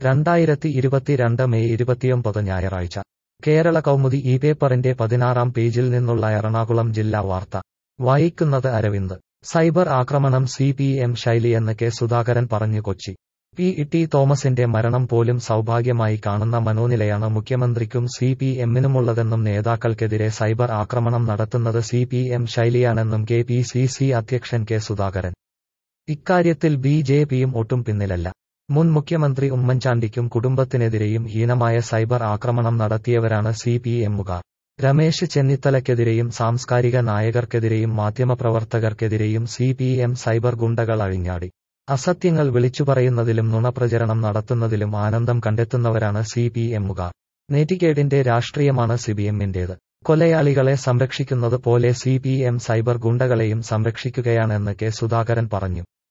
രണ്ടായിരത്തി ഇരുപത്തിരണ്ട് മെയ് ഇരുപത്തിയൊമ്പത് ഞായറാഴ്ച കേരള കൗമുദി ഈ പേപ്പറിന്റെ പതിനാറാം പേജിൽ നിന്നുള്ള എറണാകുളം ജില്ലാ വാർത്ത വായിക്കുന്നത് അരവിന്ദ് സൈബർ ആക്രമണം സി പി എം ശൈലിയെന്ന് കെ സുധാകരൻ പറഞ്ഞു കൊച്ചി പി ടി തോമസിന്റെ മരണം പോലും സൗഭാഗ്യമായി കാണുന്ന മനോനിലയാണ് മുഖ്യമന്ത്രിക്കും സി പി എമ്മിനുമുള്ളതെന്നും നേതാക്കൾക്കെതിരെ സൈബർ ആക്രമണം നടത്തുന്നത് സി പി എം ശൈലിയാണെന്നും കെ പി സി സി അധ്യക്ഷൻ കെ സുധാകരൻ ഇക്കാര്യത്തിൽ ബി ജെ പിയും ഒട്ടും പിന്നിലല്ല മുൻ മുഖ്യമന്ത്രി ഉമ്മൻചാണ്ടിക്കും കുടുംബത്തിനെതിരെയും ഹീനമായ സൈബർ ആക്രമണം നടത്തിയവരാണ് സി പി എമ്മുകാർ രമേശ് ചെന്നിത്തലയ്ക്കെതിരെയും സാംസ്കാരിക നായകർക്കെതിരെയും മാധ്യമപ്രവർത്തകർക്കെതിരെയും സി പി എം സൈബർ ഗുണ്ടകൾ അഴിഞ്ഞാടി അസത്യങ്ങൾ വിളിച്ചുപറയുന്നതിലും നുണപ്രചരണം നടത്തുന്നതിലും ആനന്ദം കണ്ടെത്തുന്നവരാണ് സി പി എമ്മുകാർ നെറ്റിക്കേടിന്റെ രാഷ്ട്രീയമാണ് സിപിഎമ്മിന്റേത് കൊലയാളികളെ സംരക്ഷിക്കുന്നത് പോലെ സി പി എം സൈബർ ഗുണ്ടകളെയും സംരക്ഷിക്കുകയാണെന്ന് കെ സുധാകരൻ പറഞ്ഞു